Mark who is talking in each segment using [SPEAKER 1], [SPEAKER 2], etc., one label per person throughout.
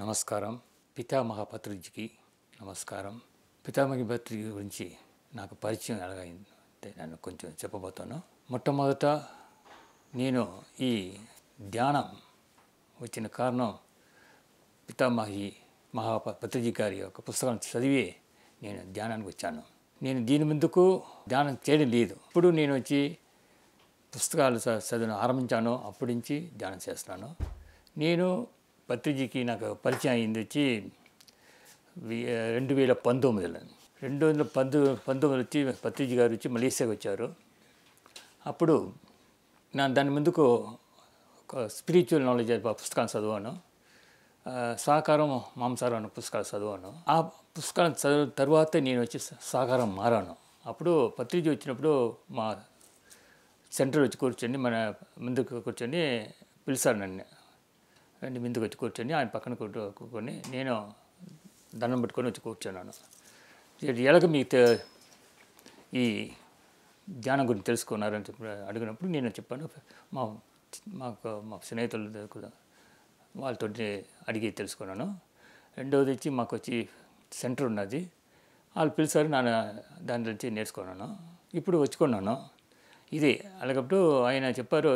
[SPEAKER 1] నమస్కారం పితామహ పత్రిజీకి నమస్కారం పితామహి పత్రిక గురించి నాకు పరిచయం ఎలాగైంది అంటే నేను కొంచెం చెప్పబోతాను మొట్టమొదట నేను ఈ ధ్యానం వచ్చిన కారణం పితామహి మహా పత్రిజీ గారి యొక్క పుస్తకం చదివి నేను ధ్యానానికి వచ్చాను నేను దీని ముందుకు ధ్యానం చేయడం లేదు ఇప్పుడు నేను వచ్చి పుస్తకాలు చ- చదవడం ఆరంభించాను అప్పటి నుంచి ధ్యానం చేస్తున్నాను నేను పత్రిజీకి నాకు పరిచయం అయింది వచ్చి వి- రెండు వేల పంతొమ్మిదిలో రెండు వందల పంతొ పంతొమ్మిది వచ్చి పత్రిజీ గారు వచ్చి మలేషియాకి వచ్చారు అప్పుడు నా దాని ముందుకు ఒక స్పిరిచువల్ నాలెడ్జ్ అనే పుస్తకాన్ని చదివాను ఆ, సాకారం మాంసారం అనే పుస్తకాలు చదివాను ఆ పుస్తకాలు చదివిన తర్వాత నేను వచ్చి సాకారం మారాను అప్పుడు పత్రిజీ వచ్చినప్పుడు మా సెంటర్ వచ్చి కూర్చొని మన ముందుకు కూర్చొని పిలిచారు నన్ను రండి ముందుకు వచ్చి కూర్చొని ఆయన పక్కన కూర్చో- కూర్చొని నేను దండం పెట్టుకొని వచ్చి కూర్చున్నాను ఇది ఎలాగ మీకు తె- ఈ ధ్యానం గురించి తెలుసుకున్నారని చెప్పి అడిగినప్పుడు నేను చెప్పాను మా మాకు మా స్నేహితులు కూడా వాళ్ళతో అడిగి తెలుసుకున్నాను రెండవది వచ్చి మాకు వచ్చి సెంటర్ ఉన్నది వాళ్ళు పిలిచారు నా దాని నుంచి నేర్చుకున్నాను ఇప్పుడు వచ్చుకున్నాను ఇది అలాగప్పుడు ఆయన చెప్పారు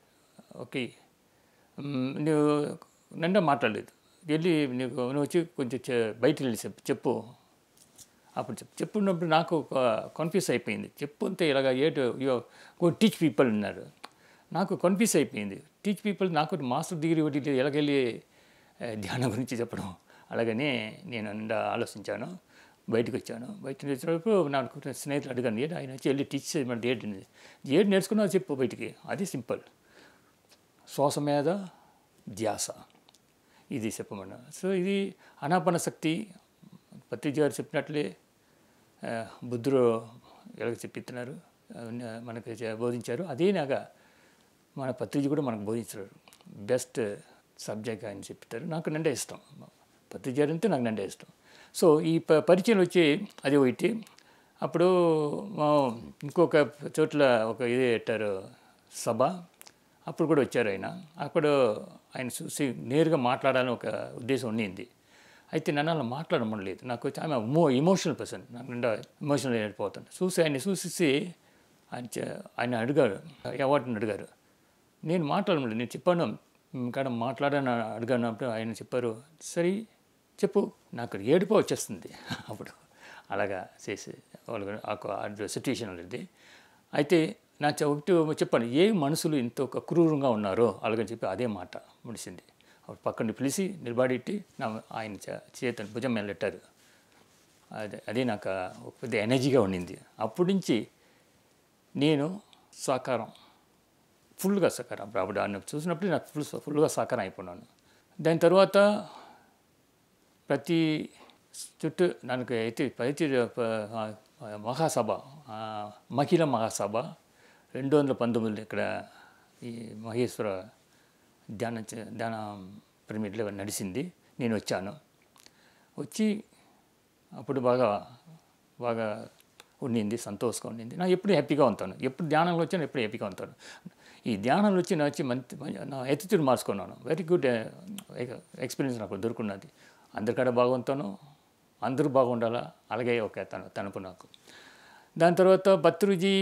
[SPEAKER 1] ఓకే మ్, నువ్వు నిండా మాట్లాడలేదు వెళ్ళి నీకు నువ్వు వచ్చి కొంచెం చె- బయటికి వెళ్ళి చెప్పు చెప్పు అప్పుడు చెప్పు చెప్పున్నప్పుడు నాకు కన్ఫ్యూజ్ అయిపోయింది చెప్పు అంతే ఇలాగ ఏటు గో టీచ్ పీపుల్ ఉన్నారు నాకు కన్ఫ్యూజ్ అయిపోయింది టీచ్ పీపుల్ నాకు మాస్టర్ డిగ్రీ ఒకటి ఎలాగెళ్ళి ఆ, ధ్యానం గురించి చెప్పడం అలాగని నేను నిండా ఆలోచించాను బయటకు వచ్చాను బయటకు వచ్చినప్పుడు నాకు స్నేహితులు అడిగాను ఏంటి ఆయన వచ్చి వెళ్ళి టీచ్ చేయమంటే ఏంటి ఏంటి నేర్చుకున్నావు చెప్పు బయటికి అది సింపుల్ శ్వాస మీద ధ్యాస ఇది చెప్పమన్నా సో ఇది అనాపన శక్తి పత్రిజీ గారు చెప్పినట్లే ఆ, బుద్ధుడు ఎలాగ చెప్పిస్తున్నారు అవన్నీ మనకి చే- బోధించారు అదే నాగా మన పత్రిజీ కూడా మనకు బోధించారు బెస్ట్ సబ్జెక్ట్ అని చెప్తారు నాకు నిండా ఇష్టం పత్రిజీ గారు అంటే నాకు నిండా ఇష్టం సో ఈ ప పరిచయం వచ్చి అది ఒకటి అప్పుడు మా ఇంకొక చోట్ల ఒక ఇది పెట్టారు సభ అప్పుడు కూడా వచ్చారు ఆయన అప్పుడు ఆయన చూసి నేరుగా మాట్లాడాలని ఒక ఉద్దేశం ఉండింది అయితే నన్ను అలా మాట్లాడమని లేదు నాకు వచ్చి ఆమె మో ఎమోషనల్ పర్సన్ నాకు నిండా ఎమోషనల్ అయిపోతాను చూసి ఆయన చూసేసి ఆయన చే- ఆయన అడిగారు అవార్డుని అడిగారు నేను మాట్లాడమని నేను చెప్పాను ఇక్కడ మాట్లాడని అడిగాను అప్పుడు ఆయన చెప్పారు సరే చెప్పు నాకు ఏడుపు వచ్చేస్తుంది అప్పుడు అలాగా చేసి వాళ్ళు ఆ సిచ్యువేషన్ అనేది అయితే నా చె- ఒకటి చెప్పాను ఏ మనుషులు ఇంత ఒక క్రూరంగా ఉన్నారో అలాగని చెప్పి అదే మాట ముడిసింది అప్పుడు పక్కన పిలిచి నిలబడెట్టి నా ఆయన చే- చేతను భుజం మీద పెట్టారు అదే అదే నాకు ఒక పెద్ద ఎనర్జీగా ఉండింది అప్పటి నుంచి నేను సాకారం ఫుల్గా సాకారం అప్పుడు ఆయన చూసినప్పుడు నాకు ఫుల్ ఫుల్గా సాకారం అయిపోయినాను దాని తర్వాత ప్రతి చుట్టూ నాకు అయితే ప్రతి ప- మహాసభ ఆ, మహిళ మహాసభ రెండు వందల పంతొమ్మిదిలో ఇక్కడ ఈ మహేశ్వర ధ్యాన చ- ధ్యాన పిరమిడ్లో నడిచింది నేను వచ్చాను వచ్చి అప్పుడు బాగా బాగా ఉండింది సంతోషంగా ఉండింది నా ఎప్పుడు హ్యాపీగా ఉంటాను ఎప్పుడు ధ్యానంలో వచ్చాను ఎప్పుడు హ్యాపీగా ఉంటాను ఈ ధ్యానంలో వచ్చి నా వచ్చి మంచి మంచి- నా ఎత్తుతుడు మార్చుకున్నాను వెరీ గుడ్ ఎక్స్పీరియన్స్ నాకు దొరుకున్నది అందరికాడ బాగుంటాను అందరూ బాగుండాలా అలాగే ఒక తన తనపు నాకు దాని తర్వాత భత్రుజీ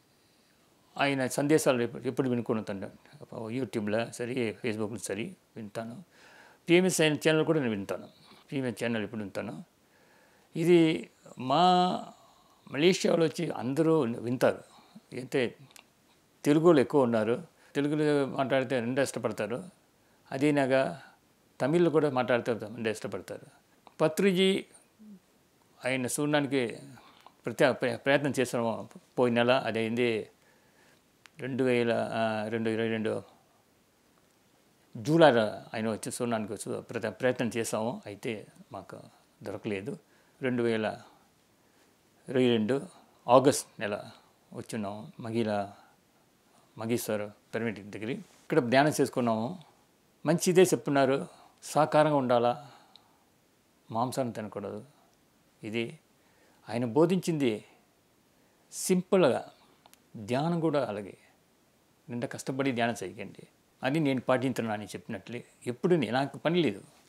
[SPEAKER 1] ఆయన సందేశాలు ఎప్పుడు ఎప్పుడు వినుకుంటాను యూట్యూబ్లో సరే ఫేస్బుక్లో సరే వింటాను పిఎంఎస్ ఛానల్ కూడా నేను వింటాను పిఎంఎస్ ఛానల్ ఇప్పుడు వింటాను ఇది మా మలేషియాలో వచ్చి అందరూ వింటారు అయితే తెలుగులో ఎక్కువ ఉన్నారు తెలుగులో మాట్లాడితే రెండు ఇష్టపడతారు అదేనాగా తమిళ్లో కూడా మాట్లాడితే రెండు ఇష్టపడతారు పత్రిజీ ఆయన చూడడానికి ప్రతి ప్ర- ప్రయత్నం చేసాము పోయిన నెల అదైంది రెండు వేల ఆ, రెండు ఇరవై రెండు జూలైలో ఆయన వచ్చి చూడడానికి చూ- ప్రత- ప్రయత్నం చేసాము అయితే మాకు దొరకలేదు రెండు వేల ఇరవై రెండు ఆగస్ట్ నెల వచ్చున్నాము మగిల మగేశ్వర పిరమిడ్ దగ్గర ఇక్కడ ధ్యానం చేసుకున్నాము మంచిదే చెప్తున్నారు సాకారంగా ఉండాలా మాంసాన్ని తినకూడదు ఇది ఆయన బోధించింది సింపుల్గా ధ్యానం కూడా అలాగే నిండా కష్టపడి ధ్యానం చేయకండి అది నేను పాటించున్నాను అని చెప్పినట్లే ఎప్పుడు నే- నాకు పని లేదు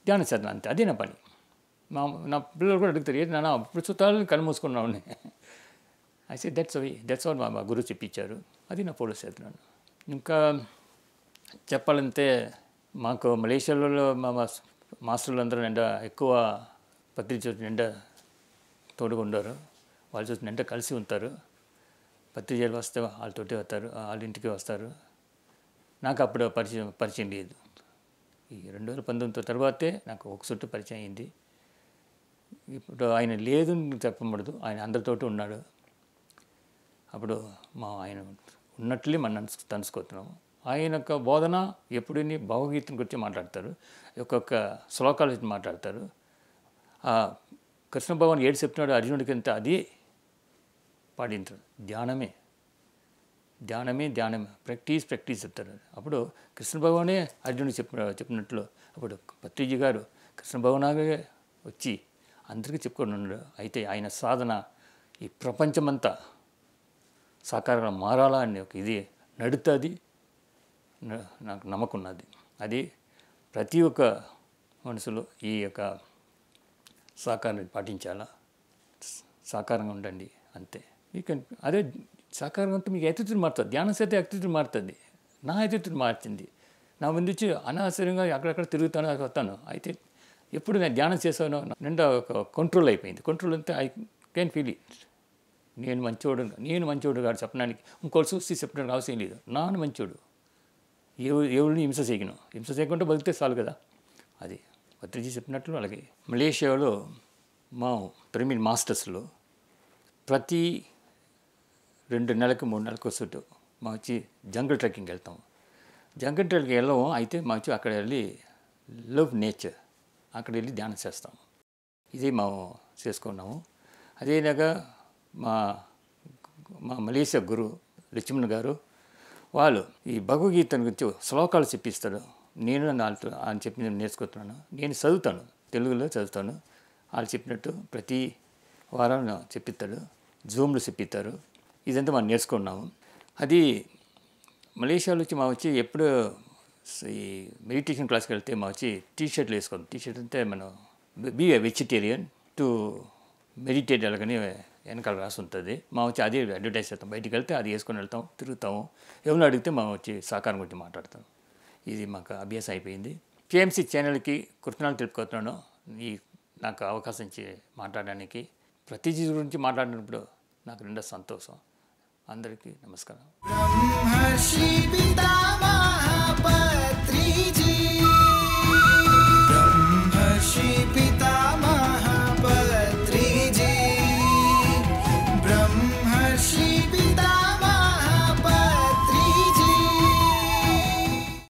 [SPEAKER 1] ధ్యానం చేద్దాం అంతే అదే నా పని మా నా పిల్లలు కూడా అడుగుతారు ఏంటి నాన్న ఇప్పుడు చూస్తాను కళ్ళు మూసుకున్నావు అయితే దట్స్ అవి దట్స్ ఆల్ మా గురువు చెప్పించారు అది నా ఫోటోస్ చేస్తున్నాను ఇంకా చెప్పాలంటే మాకు మలేషియాలో మా మా మాస్టర్లు అందరూ నిండా ఎక్కువ పత్రిక నిండా తోడుగా ఉండరు వాళ్ళు చూసి నిండా కలిసి ఉంటారు పత్రికలు వస్తే వాళ్ళతోటి వస్తారు వాళ్ళ ఇంటికి వస్తారు నాకు అప్పుడు పరిచయం పరిచయం లేదు ఈ రెండు వేల పంతొమ్మిది తర్వాతే నాకు ఒక చుట్టూ పరిచయం అయింది ఇప్పుడు ఆయన లేదు అని చెప్పకూడదు ఆయన అందరితోటి ఉన్నాడు అప్పుడు మా ఆయన ఉన్నట్లే మనం తనుసుకుంటున్నాము ఆయన యొక్క బోధన ఎప్పుడు భగవద్గీతను గురించి మాట్లాడతారు ఒక్కొక్క శ్లోకాల గురించి మాట్లాడతారు ఆ కృష్ణ భగవాన్ ఏడు చెప్తున్నాడు అర్జునుడికి అంతా అది పాటించాడు ధ్యానమే ధ్యానమే ధ్యానమే ప్రాక్టీస్ ప్రాక్టీస్ చెప్తారు అప్పుడు కృష్ణ భగవానే అర్జునుడు చెప్పిన చెప్పినట్లు అప్పుడు పత్రిజీ గారు కృష్ణ భగవానాగే వచ్చి అందరికీ చెప్పుకొని ఉన్నాడు అయితే ఆయన సాధన ఈ ప్రపంచమంతా సాకారంగా మారాలా అని ఒక ఇది నడుతుంది న- నాకు నమ్మకం ఉన్నది అది ప్రతి ఒక్క మనుషులు ఈ యొక్క సాకారాన్ని పాటించాలా సాకారంగా ఉండండి అంతే యూ కెన్ అదే సాకారం అంతా మీకు ఎత్తుతుని మారుతుంది ధ్యానం చేస్తే ఎత్తుతుని మారుతుంది నా ఎత్తుతుని మార్చింది నా ముందు వచ్చి అనవసరంగా అక్కడక్కడ తిరుగుతాను అది వస్తాను అయితే ఎప్పుడు నేను ధ్యానం చేశానో నిండా ఒక కంట్రోల్ అయిపోయింది కంట్రోల్ అంతే ఐ కెన్ ఫీల్ ఇట్ నేను మంచోడు నేను మంచోడు కాదు చెప్పడానికి ఇంకోటి చూసి చెప్పడానికి అవసరం లేదు నాన్న మంచోడు ఎవరు ఎవరిని హింస చేయను హింస చేయకుండా బతికితే చాలు కదా అది పత్రిజీ చెప్పినట్లు అలాగే మలేషియాలో మా పిరమిడ్ మాస్టర్స్లో ప్రతి రెండు నెలలకు మూడు నెలలకు వస్తుంటూ మా వచ్చి జంగల్ ట్రెక్కింగ్ వెళ్తాం జంగల్ ట్రెక్కింగ్ వెళ్ళాము అయితే మా వచ్చి అక్కడ వెళ్ళి లవ్ నేచర్ అక్కడ వెళ్ళి ధ్యానం చేస్తాం ఇది మేము చేసుకున్నాము అదేలాగా మా మా మలేషియా గురు లక్ష్మణ్ గారు వాళ్ళు ఈ భగవద్గీత గురించి శ్లోకాలు చెప్పిస్తారు నేను వాళ్ళతో ఆయన చెప్పిన నేర్చుకుంటున్నాను నేను చదువుతాను తెలుగులో చదువుతాను వాళ్ళు చెప్పినట్టు ప్రతి వారం చెప్పిస్తాడు జూమ్లు చెప్పిస్తారు ఇదంతా మనం నేర్చుకున్నాము అది మలేషియాలో వచ్చి మా వచ్చి ఎప్పుడు ఈ మెడిటేషన్ క్లాస్కి వెళ్తే మా వచ్చి టీ షర్ట్లు వేసుకోండి టీ షర్ట్ అంటే మనం బీ వెజిటేరియన్ టు మెడిటేట్ అలాగని వెనకాల రాసి ఉంటుంది మా వచ్చి అదే అడ్వర్టైజ్ చేస్తాం బయటికి వెళ్తే అది వేసుకొని వెళ్తాం తిరుగుతాము ఎవరిని అడిగితే మా వచ్చి సాకారం గురించి మాట్లాడతాం ఇది మాకు అభ్యాసం అయిపోయింది కేఎంసీ ఛానల్కి కృతజ్ఞతలు తెలుపుకుంటున్నాను ఈ నాకు అవకాశం ఇచ్చి మాట్లాడడానికి ప్రతి చీజ్ గురించి మాట్లాడినప్పుడు నాకు నిండా సంతోషం అందరికీ నమస్కారం
[SPEAKER 2] బ్రహ్మర్షి పితామహ